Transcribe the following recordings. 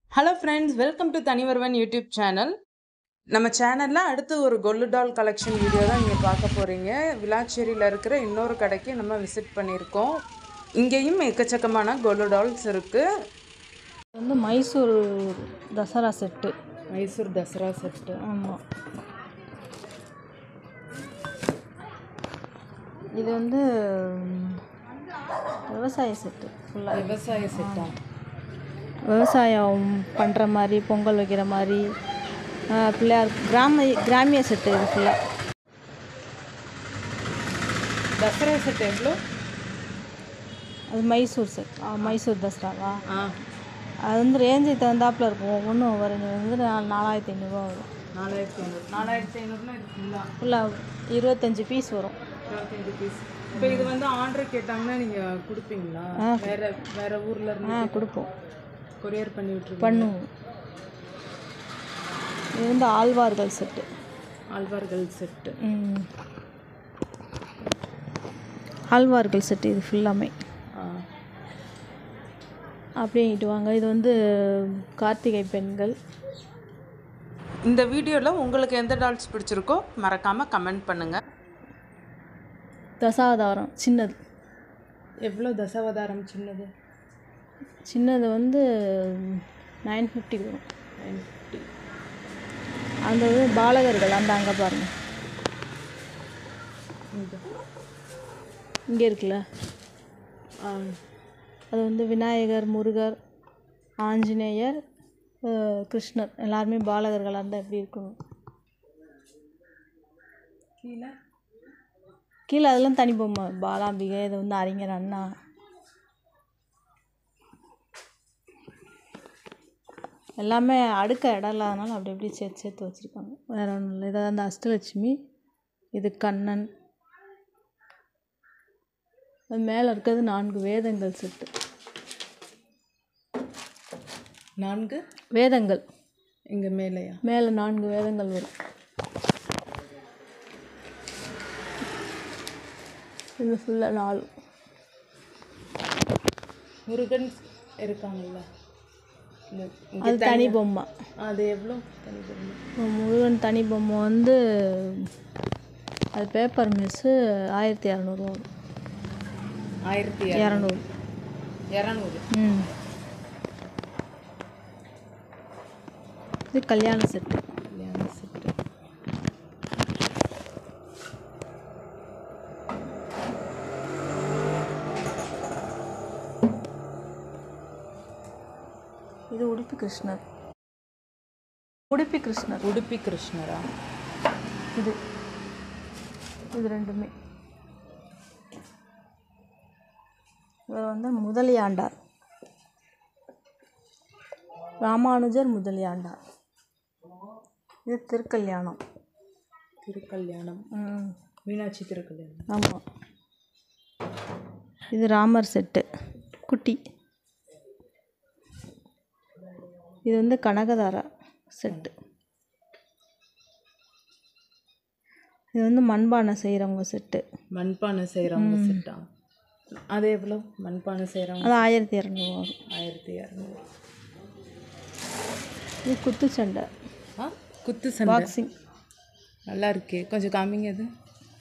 Hello friends welcome to தனிவருவன் YouTube channel நம்ம சேனலில் அடுத்து ஒரு கொல்லு டால் கலெக்ஷன் வீடியோ தான் நீங்கள் பார்க்க போகிறீங்க விளாச்சேரியில் இருக்கிற இன்னொரு கடைக்கு நம்ம விசிட் பண்ணியிருக்கோம் இங்கேயும் எக்கச்சக்கமான கொல்லு டால்ஸ் இருக்குது இது வந்து மைசூர் தசரா செட்டு மைசூர் தசரா செட்டு ஆமாம் இது வந்து ம், விவசாய செட்டு ஃபுல்லாக விவசாய செட்டா விவசாயம் பண்ணுற மாதிரி பொங்கல் வைக்கிற மாதிரி ஆ, பிள்ளையார் கிராம கிராமிய செட்டு இது ஃபுல்லாக தசரா செட் எவ்வளோ அது மைசூர் செட் ஆ, மைசூர் தசராவா ஆ அது வந்து ரேஞ்சுக்கு தகுந்தாப்பில் இருக்கும் ஒவ்வொன்றும் ஒவ்வொரு இது வந்து நா- நாலாயிரத்தி ஐநூறுரூவா வரும் நாலாயிரத்தி ஐநூறு நாலாயிரத்தி ஐநூறுனா இது ஃபுல்லாக ஃபுல்லாக இருபத்தஞ்சி பீஸ் வரும் இருபத்தஞ்சு பீஸ் இப்போ இது வந்து ஆர்டர் கேட்டாங்கன்னா நீங்கள் கொடுப்பீங்களா வேற வேற ஊர்ல இருந்து ஆ கொடுப்போம் கொரியர் பண்ணி விட்டுருவீங்க பண்ணுவோம் இது வந்து ஆழ்வார்கள் செட்டு ஆழ்வார்கள் செட்டு ம். ஆழ்வார்கள் செட்டு இது ஃபுல்லாமே ஆ அப்படியே இங்கிட்டு வாங்க இது வந்து கார்த்திகை பெண்கள் இந்த வீடியோவில் உங்களுக்கு எந்த டால்ஸ் பிடிச்சிருக்கோ மறக்காமல் கமெண்ட் பண்ணுங்கள் தசாவதாரம் சின்னது எவ்வளோ தசாவதாரம் சின்னது சின்னது வந்து நைன் ஃபிஃப்டி வரும் அந்த இது பாலகர்கள் அந்த அங்கே பாருங்கள் இங்கே இருக்குல்ல அது வந்து விநாயகர் முருகர் ஆஞ்சநேயர் அஹ், கிருஷ்ணர் எல்லாருமே பாலகர்களாக இருந்தால் எப்படி இருக்கணும் கீழே கீழே அதெல்லாம் தனி பொம்மை பாலாம்பிகை இது வந்து அறிஞர் அண்ணா எல்லாமே அடுக்க இடம் இல்லாதனால அப்படி அப்படி சேர்த்து சேர்த்து வச்சுருக்காங்க வேற ஒன்றும் இல்லை இதை அந்த அஷ்டலட்சுமி இது கண்ணன் அது மேலே இருக்கிறது நான்கு வேதங்கள் செட்டு நான்கு வேதங்கள் இங்கே மேலேயா மேலே நான்கு வேதங்கள் வரும் இது ஃபுல்லாக நாலு முருகன் இருக்காங்கல்ல இந்த அது தனி பொம்மை அது எவ்வளோ தனி பொருள் இப்போ முருகன் தனி பொம்மை வந்து அது பேப்பர் மிஸ்ஸு ஆயிரத்தி இரநூறுவா வரும் ஆயிரத்தி இரநூறு இரநூறு ம் இது கல்யாண செட்டு கல்யாண செட்டு இது உடுப்பி கிருஷ்ணர் உடுப்பி கிருஷ்ணர் உடுப்பி கிருஷ்ணரா இது இது ரெண்டுமே இவர் வந்து முதலியாண்டார் ராமானுஜர் முதலியாண்டார் இது திருக்கல்யாணம் திருக்கல்யாணம் ம் மீனாட்சி திருக்கல்யாணம் ஆமாம் இது ராமர் செட்டு குட்டி இது வந்து கனகதாரா செட்டு இது வந்து மண்பானை செய்கிறவங்க செட்டு மண்பானை செய்கிறவங்க செட்டா அது எவ்வளோ மண்பானை செய்கிறவங்க அது ஆயிரத்தி இரநூறுவா வரும் ஆயிரத்தி இரநூறு இது குத்துச்சண்டை ஆ குத்து சண்டை பாக்ஸிங் நல்லா இருக்கே கொஞ்சம் காமிங்க அது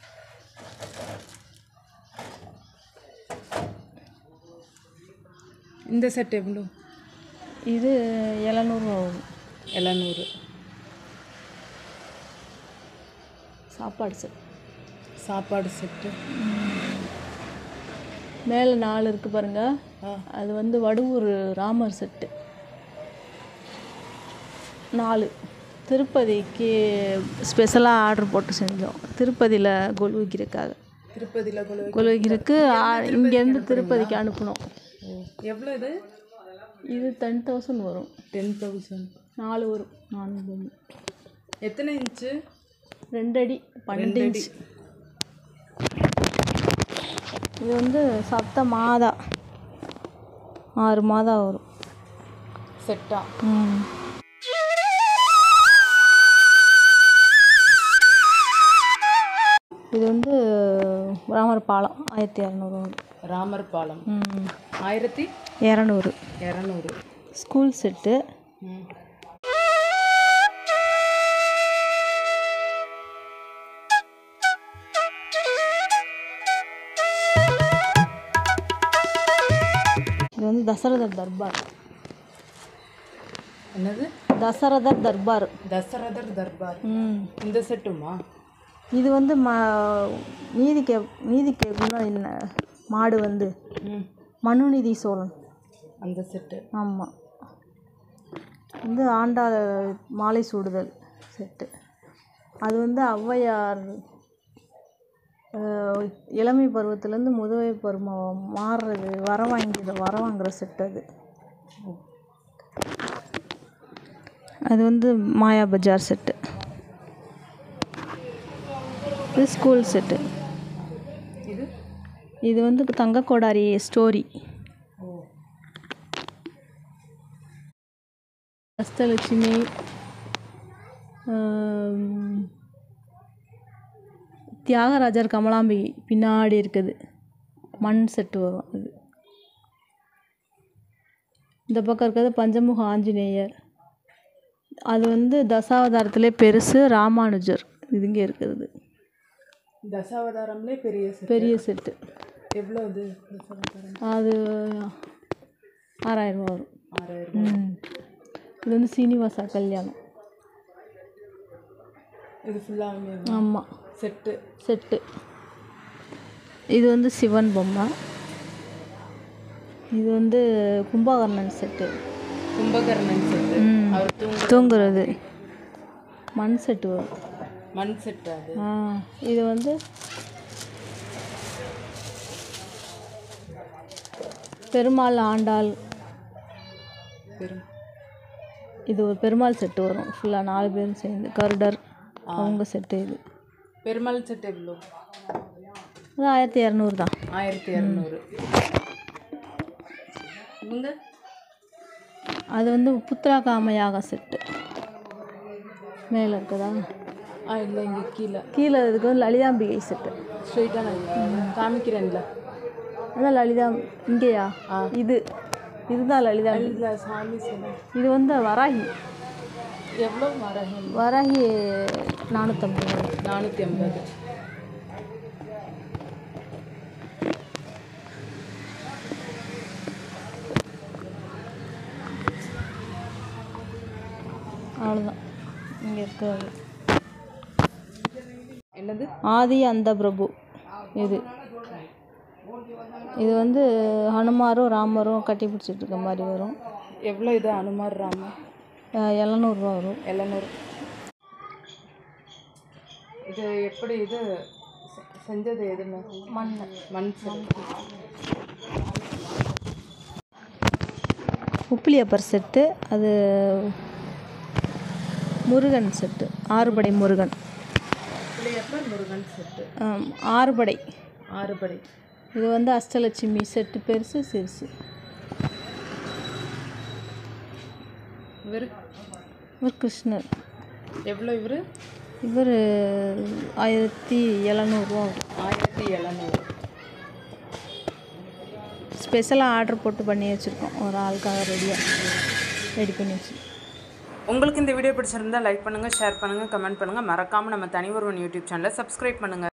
இந்த செட் எவ்வளோ இது எழுநூறுவா வரும் எழுநூறு சாப்பாடு செட் சாப்பாடு செட்டு மேலே நாலு இருக்குது பாருங்க ஆ அது வந்து வடுவூர் ராமர் செட்டு நாலு திருப்பதிக்கு ஸ்பெஷலாக ஆர்டர் போட்டு செஞ்சோம் திருப்பதியில் கொலுவிக்கிறதுக்காக திருப்பதியில் கொலு கொலுவிக்கிறதுக்கு இங்கேருந்து திருப்பதிக்கு அனுப்பணும் ஓ எவ்வளோ இது இது டென் தௌசண்ட் வரும் டென் தௌசண்ட் நாலு வரும் நாலு பொம்மை எத்தனை இன்ச்சு ரெண்டு அடி பன்னெண்டு இன்ச் இது வந்து சப்த மாதா ஆறு மாதம் வரும் செட்டா ம் இது வந்து ராமர் பாலம் ஆயிரத்தி இரநூறு வரும் ராமர் பாலம் ம் ஆயிரத்தி இரநூறு இரநூறு ஸ்கூல் செட்டு ம் இது வந்து தசரதர் தர்பார் என்னது தசரதர் தர்பார் தசரதர் தர்பார் ம் இந்த செட்டுமா இது வந்து மா நீதி கே நீதி கேட்கணும் என்ன மாடு வந்து ம் மனுநீதி சோழன் அந்த செட்டு ஆமாம் வந்து ஆண்டாள் மாலை சூடுதல் செட்டு அது வந்து ஔவையார் அஹ், இளமை பருவத்திலேருந்து முதுமை பருவம் மாறுறது வர வாங்கிற வர வாங்குற செட் அது அது வந்து மாயா பஜார் செட்டு இது ஸ்கூல் செட்டு இது இது வந்து தங்க கோடாரி ஸ்டோரி ஓ அஷ்டலட்சுமி ஆம், தியாகராஜர் கமலாம்பிகை பின்னாடி இருக்குது மண் செட்டு வரும் அது இந்த பக்கம் இருக்கிறது பஞ்சமுக ஆஞ்சநேயர் அது வந்து தசாவதாரத்திலே பெருசு ராமானுஜர் இது இங்கே இருக்கிறது தசாவதாரம்லே பெரிய செட் பெரிய செட்டு எவ்வளோ இது தசாவதாரம் அது ஆறாயிரம் ரூபா வரும் ஆறாயிரம் ம். இது வந்து சீனிவாசா கல்யாணம் இது ஃபுல்லாகவே ஆமாம் செட்டு செட்டு இது வந்து சிவன் பொம்மை இது வந்து கும்பகர்ணன் செட்டு கும்பகர்ணன் செட்டு ம். அவர் தூங்க தூங்குறது மண் செட்டு வரும் மண் செட்டு அது ஆ இது வந்து பெருமாள் ஆண்டாள் பெரும் இது ஒரு பெருமாள் செட்டு வரும் ஃபுல்லாக நாலு பேரும் சேர்ந்து கருடர் அவங்க செட்டு இது பெருமாள் செட்டு எவ்வளோ அது ஆயிரத்தி இரநூறு தான் ஆயிரத்தி இரநூறு இவங்க அது வந்து புத்ரா காமயாக செட்டு மேலே இருக்குதா ஆ இல்லை இங்கே கீழே கீழே இதுக்கு வந்து லலிதாம்பிகை செட்டு ஸ்ட்ரெயிட்டாக நான் காமிக்கிறேன்ல அதான் லலிதா இங்கேயா இது இதுதான் லலிதா இல்லை சாமி சிலை இது வந்து வராகி எவ்வளோ மரகம் வராகி நானூற்றம்பது நானூற்றி ஐம்பது அவ்வளோதான் இங்கே இருக்கிறது என்னது ஆதி அந்த பிரபு இது இது வந்து ஹனுமாரும் ராமரும் கட்டி பிடிச்சிட்டு இருக்க மாதிரி வரும் எவ்வளோ இது அனுமார் ராம அஹ் எழுநூறுவா வரும் எழுநூறு இது எப்படி இது செ- செஞ்சது எதுன்னு மண் மண் செல் உப்பிலியப்பர் செட்டு அது முருகன் செட்டு ஆறுபடை முருகன் புளியப்பர் முருகன் செட்டு ஆம், ஆறுபடை ஆறுபடை இது வந்து அஷ்டலட்சுமி செட்டு பெருசு சிறுசு இவர் இவர் கிருஷ்ணர் எவ்வளோ இவர் இவர் ஆயிரத்தி எழுநூறுவா வரும் ஆயிரத்தி எழுநூறு ஸ்பெஷலாக ஆர்டர் போட்டு பண்ணி வச்சுருக்கோம் ஒரு ஆளுக்காக ரெடியாக ரெடி பண்ணி வச்சுருக்கோம் உங்களுக்கு இந்த வீடியோ பிடிச்சிருந்தா லைக் பண்ணுங்கள் ஷேர் பண்ணுங்கள் கமெண்ட் பண்ணுங்கள் மறக்காமல் நம்ம தனி ஒருவன் யூடியூப் சேனலை சப்ஸ்கிரைப் பண்ணுங்கள்